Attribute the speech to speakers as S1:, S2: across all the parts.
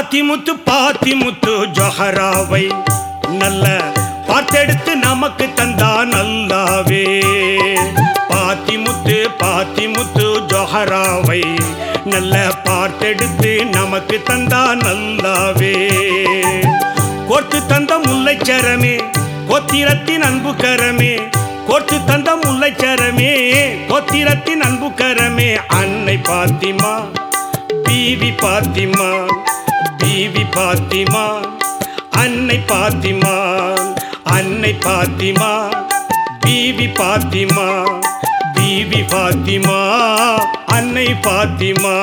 S1: பாத்திமுத்து பாத்திமுத்து ஜொஹராவை நல்ல பார்த்தெடுத்து நமக்கு தந்தா நல்லாவே பாத்திமுத்து பாத்திமுத்து ஜொஹராவை நல்ல பார்த்தெடுத்து நமக்கு தந்தா நல்லாவே கோர்த்து தந்த முல்லைச்சரமே கோத்திரத்தின் அன்பு கரமே கோர்த்து தந்த முல்லைச்சரமே கோத்திரத்தின் அன்பு கரமே அன்னை பாத்திமா பீவி பாத்திமா பீவி பாத்திமா அன்னை பாத்திமா அன்னை பாத்திமா பீவி பாத்திமா பீவி பாத்திமா அன்னை பாத்திமா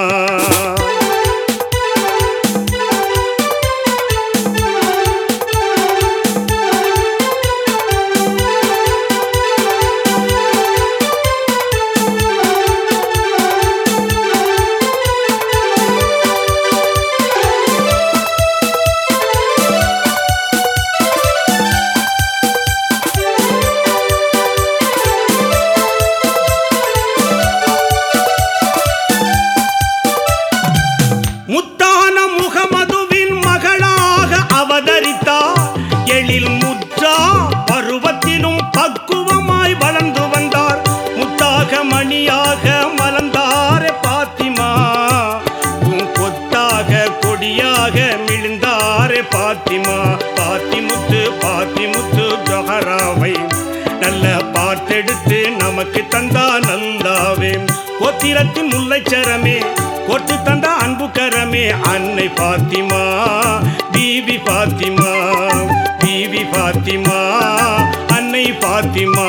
S1: முத்தான முகமதுவின் மகளாக அவதரித்தார் எழில் முற்றா பருவத்திலும் பக்குவமாய் வளர்ந்து வந்தார் முத்தாக மணியாக மலர்ந்தாரே பாத்திமா உன் கொத்தாக கொடியாக மிழுந்தாரே பாத்திமா பாத்திமுத்து பாத்திமுத்து ஜொஹராவை நல்ல பார்த்தெடுத்து நமக்கு தந்தா நல்லாவே கோத்திரத்தின் முல்லைச்சரமே கொட்டு தந்த அன்பு கரமே அன்னை பாத்திமா பீவி பாத்திமா பீவி பாத்திமா அன்னை பாத்திமா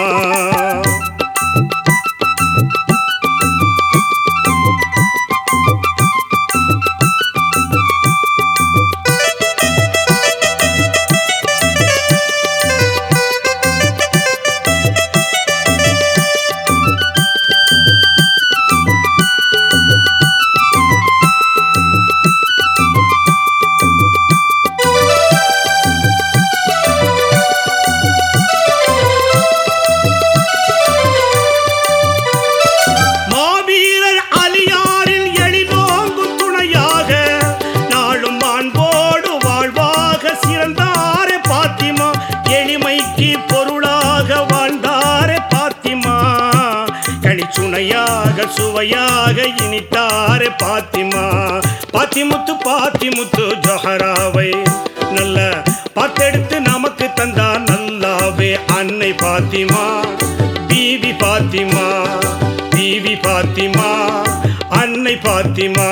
S1: மாவீரர் அலியாரில் எளிதோங்கும் துணையாக நாளும் மாண்போடு வாழ்வாக சிறந்தாரே பாத்திமா எளிமைக்கு பொருளாக வாழ்ந்தாரே பாத்திமா கனிச்சுணையாக சுவையாக இனித்தாரே பாத்திமா பாத்திமுத்து பாத்திமுத்து ஜொஹராவை நல்ல பார்த்தெடுத்து நமக்கு தந்தா நல்லாவே அன்னை பாத்திமா பீவி பாத்திமா பீவி பாத்திமா அன்னை பாத்திமா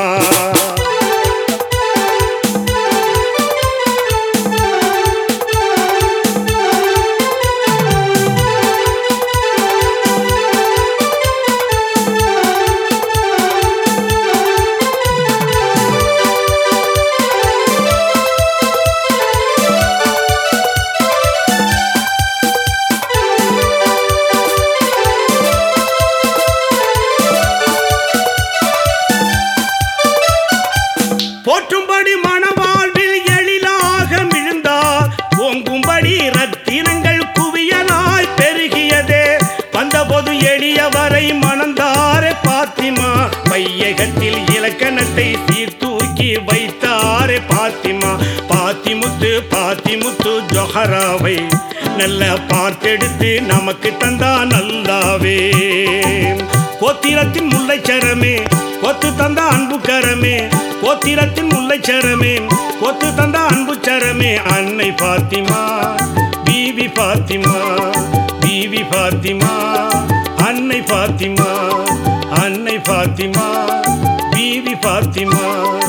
S1: போற்றும்படி மணவாழ்வில் எழிலாக மிழுந்தார் ஓங்கும்படி ரத்தினங்கள் குவியலாய் பெருகியதே வந்தபோது எளியவரை மணந்தாரே பாத்திமா பையகத்தில் இலக்கணத்தை சீர்தூக்கி வைத்தாரே பாத்திமா பாத்திமுத்து பாத்திமுத்து ஜொஹராவை நல்ல பார்த்தெடுத்து நமக்கு தந்தா நல்லாவே கோத்திரத்தின் முல்லைச்சரமே கொத்து தந்த அன்பு கரமே கோத்திரத்தின் முல்லைச்சரமே கொத்து தந்த அன்பு சரமே அன்னை பாத்திமா பீவி பாத்திமா பீவி பாத்திமா அன்னை பாத்திமா அன்னை பாத்திமா பீவி பாத்திமா